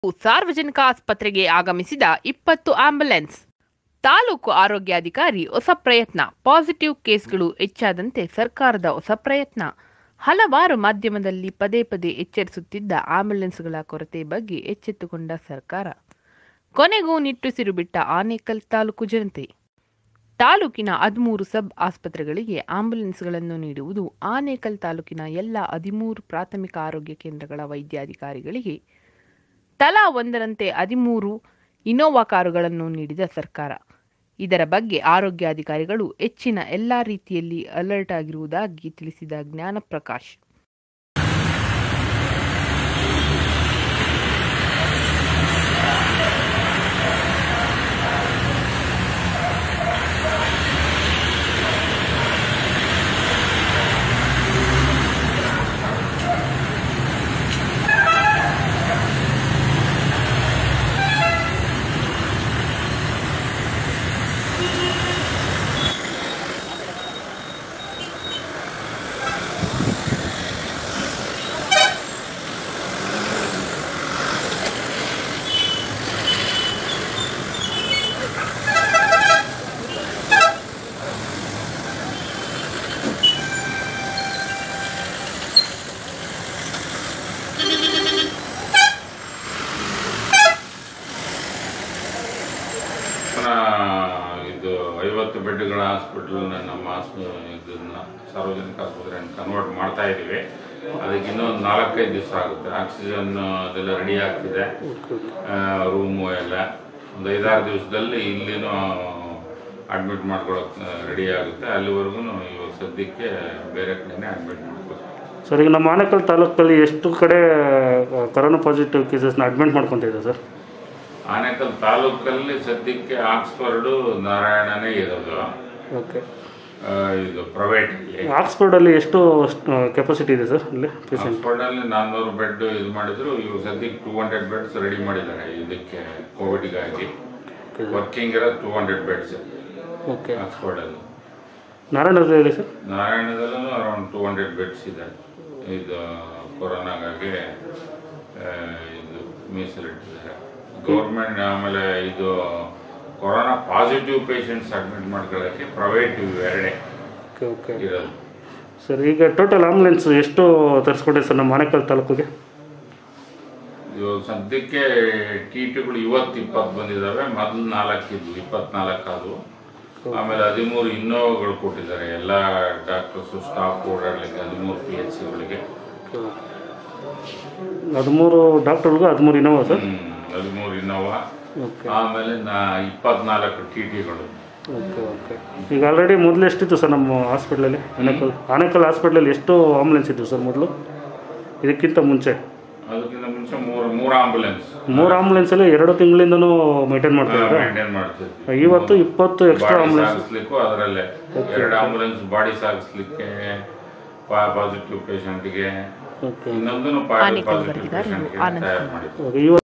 ಸಾರ್ವಜನಿಕ ಆಸ್ಪತ್ರೆಗೆ ಆಗಮಿಸಿದ ಇಪ್ಪತ್ತು ಆಂಬ್ಯುಲೆನ್ಸ್ ತಾಲೂಕು ಆರೋಗ್ಯಾಧಿಕಾರಿ ಹೊಸ ಪ್ರಯತ್ನ ಪಾಸಿಟಿವ್ ಕೇಸ್ಗಳು ಹೆಚ್ಚಾದಂತೆ ಸರ್ಕಾರದ ಹೊಸ ಪ್ರಯತ್ನ ಹಲವಾರು ಮಾಧ್ಯಮದಲ್ಲಿ ಪದೇ ಪದೇ ಎಚ್ಚರಿಸುತ್ತಿದ್ದ ಆಂಬ್ಯುಲೆನ್ಸ್ಗಳ ಕೊರತೆ ಬಗ್ಗೆ ಎಚ್ಚೆತ್ತುಕೊಂಡ ಸರ್ಕಾರ ಕೊನೆಗೂ ನಿಟ್ಟುಸಿರು ಬಿಟ್ಟ ಆನೇಕಲ್ ತಾಲೂಕು ಜನತೆ ತಾಲೂಕಿನ ಹದಿಮೂರು ಸಬ್ ಆಸ್ಪತ್ರೆಗಳಿಗೆ ಆಂಬ್ಯುಲೆನ್ಸ್ಗಳನ್ನು ನೀಡುವುದು ಆನೇಕಲ್ ತಾಲೂಕಿನ ಎಲ್ಲ ಹದಿಮೂರು ಪ್ರಾಥಮಿಕ ಆರೋಗ್ಯ ಕೇಂದ್ರಗಳ ವೈದ್ಯಾಧಿಕಾರಿಗಳಿಗೆ ತಲಾ ಒಂದರಂತೆ ಹದಿಮೂರು ಇನೋವಾ ಕಾರುಗಳನ್ನು ನೀಡಿದ ಸರ್ಕಾರ ಇದರ ಬಗ್ಗೆ ಆರೋಗ್ಯಾಧಿಕಾರಿಗಳು ಹೆಚ್ಚಿನ ಎಲ್ಲ ರೀತಿಯಲ್ಲಿ ಅಲರ್ಟ್ ಆಗಿರುವುದಾಗಿ ತಿಳಿಸಿದ ಜ್ಞಾನಪ್ರಕಾಶ್ ಪುನಃ ಇದು ಐವತ್ತು ಬೆಡ್ಗಳ ಹಾಸ್ಪಿಟಲ್ನ ನಮ್ಮ ಆಸ್ಪ ಇದನ್ನ ಸಾರ್ವಜನಿಕ ಆಸ್ಪತ್ರೆಯನ್ನು ಕನ್ವರ್ಟ್ ಮಾಡ್ತಾ ಇದ್ದೀವಿ ಅದಕ್ಕೆ ಇನ್ನೊಂದು ನಾಲ್ಕೈದು ದಿವಸ ಆಗುತ್ತೆ ಆಕ್ಸಿಜನ್ ಅದೆಲ್ಲ ರೆಡಿ ಆಗ್ತಿದೆ ರೂಮು ಎಲ್ಲ ಒಂದು ಐದಾರು ದಿವಸದಲ್ಲಿ ಇಲ್ಲಿನೂ ಅಡ್ಮಿಟ್ ಮಾಡ್ಕೊಳಕ್ಕೆ ರೆಡಿ ಆಗುತ್ತೆ ಅಲ್ಲಿವರೆಗೂ ಇವಾಗ ಸದ್ಯಕ್ಕೆ ಬೇರೆ ಕಡೆನೇ ಅಡ್ಮಿಟ್ ಮಾಡ್ಬೇಕು ಸರ್ ಈಗ ನಮ್ಮ ಆನೇಕಲ್ ತಾಲೂಕಲ್ಲಿ ಎಷ್ಟು ಕಡೆ ಆ, ಕೊರೋನಾ ಪಾಸಿಟಿವ್ ಕೇಸಸ್ನ ಅಡ್ಮಿಟ್ ಮಾಡ್ಕೊತಿದ್ದಾರೆ ಸರ್ ಆನೇಕಲ್ ತಾಲೂಕಲ್ಲಿ ಸದ್ಯಕ್ಕೆ ಆಕ್ಸ್ಫರ್ಡು ನಾರಾಯಣನೇ ಇರೋದು ಓಕೆ ಆ, ಇದು ಪ್ರೈವೇಟಲ್ಲಿ ಆಕ್ಸ್ಫರ್ಡಲ್ಲಿ ಎಷ್ಟು ಕೆಪಾಸಿಟಿ ಇದೆ ಸರ್ ಅಲ್ಲಿ ಪೇಷಂಟ್ ಆಕ್ಸ್ಫರ್ಡಲ್ಲಿ ನಾನ್ನೂರು ಬೆಡ್ ಇದು ಮಾಡಿದ್ರು ಇವಾಗ ಸದ್ಯಕ್ಕೆ ಟೂ ಹಂಡ್ರೆಡ್ ಬೆಡ್ಸ್ ರೆಡಿ ಮಾಡಿದ್ದಾರೆ ಇದಕ್ಕೆ ಕೋವಿಡ್ಗಾಗಿ ವರ್ಕಿಂಗ್ ಇರೋ ಟೂ ಹಂಡ್ರೆಡ್ ಬೆಡ್ಸ್ ಓಕೆ ಆಕ್ಸ್ಫರ್ಡಲ್ಲಿ ನಾರಾಯಣದಲ್ಲಿ ಸರ್ ನಾರಾಯಣದಲ್ಲೂ ಅರೌಂಡ್ ಟೂ ಹಂಡ್ರೆಡ್ ಬೆಡ್ಸ್ ಇದೆ ಇದು ಕೊರೋನಾಗಾಗಿ ಆ, ಇದು ಮೀಸಲಿಟ್ಟಿದ್ದಾರೆ ಗೌರ್ಮೆಂಟ್ ಆಮೇಲೆ ಇದು ಕೊರೋನಾ ಪಾಸಿಟಿವ್ ಪೇಷಂಟ್ಸ್ ಅಡ್ಮಿಟ್ ಮಾಡ್ಕೊಳ್ಳೋಕ್ಕೆ ಪ್ರೈವೇಟ್ ಇವೆರಡೇ ಓಕೆ ಓಕೆ ಇರೋದು ಸರ್ ಈಗ ಟೋಟಲ್ ಆಂಬುಲೆನ್ಸ್ ಎಷ್ಟು ತರಿಸ್ಕೊಂಡೆ ಸರ್ ನಮ್ಮ ಆನೇಕಲ್ ತಾಲೂಕಿಗೆ ಇವಾಗ ಸದ್ಯಕ್ಕೆ ಟಿ ಟಿಗಳು ಇವತ್ತು ಇಪ್ಪತ್ತು ಬಂದಿದ್ದಾವೆ ಮೊದಲು ನಾಲ್ಕು ಇದ್ವು ಇಪ್ಪತ್ನಾಲ್ಕು ಆದವು ಆಮೇಲೆ ಹದಿಮೂರು ಇನ್ನೋವಾಗಳು ಕೊಟ್ಟಿದ್ದಾರೆ ಎಲ್ಲ ಡಾಕ್ಟರ್ಸು ಸ್ಟಾಫ್ ಓಡಾಡ್ಲಿಕ್ಕೆ ಹದಿಮೂರು ಪಿ ಎಚ್ ಸಿಗಳಿಗೆ ಹದಿಮೂರು ಡಾಕ್ಟರ್ಗೂ ಹದಿಮೂರು ಇನೋವಾ ಸರ್ ಹದಿಮೂರು ಇನ್ನೋವಾ ಓಕೆ ಆಮೇಲೆ ನಾ ಇಪ್ಪತ್ನಾಲ್ಕು ಟಿ ಟಿಗಳು ಓಕೆ ಓಕೆ ಈಗ ಆಲ್ರೆಡಿ ಮೊದಲು ಎಷ್ಟಿತ್ತು ಸರ್ ನಮ್ಮ ಹಾಸ್ಪಿಟ್ಲಲ್ಲಿ ಆನೇಕಲ್ ಆನೇಕಲ್ ಹಾಸ್ಪಿಟ್ಲಲ್ಲಿ ಎಷ್ಟು ಆಂಬುಲೆನ್ಸ್ ಇತ್ತು ಸರ್ ಮೊದಲು ಇದಕ್ಕಿಂತ ಮುಂಚೆ ಅದಕ್ಕಿಂತ ಮುಂಚೆ ಮೂರು ಮೂರು ಆಂಬುಲೆನ್ಸ್ ಮೂರು ಆಂಬುಲೆನ್ಸಲ್ಲಿ ಎರಡು ತಿಂಗಳಿಂದನೂ ಮೇಂಟೈನ್ ಮಾಡ್ತಿದ್ದಾರೆ ಮೇಂಟೈನ್ ಮಾಡ್ತಿದ್ವಿ ಇವತ್ತು ಇಪ್ಪತ್ತು ಎಕ್ಸ್ಟ್ರಾ ಬಾಡಿ ಆಂಬುಲೆನ್ಸ್ ಸಾಗಿಸ್ಲಿಕ್ಕೂ ಅದರಲ್ಲೇ ಎರಡು ಆಂಬುಲೆನ್ಸ್ ಬಾಡಿ ಸಾಗಿಸ್ಲಿಕ್ಕೆ ಪಾಸಿಟಿವ್ ಪೇಷಂಟ್ಗೆ ಓಕೆ ಇನ್ನೊಂದನ್ನು ಆನೇಕಲ್ ಪಾಸಿಟಿವ್ ವರದಿಗಾರರು ಪೇಷಂಟ್ಗೆ ಆನಂದ್ ತಯಾರು ಕುಮಾರ್. ಮಾಡಿದ್ವಿ ಓಕೆ ಇವತ್ತು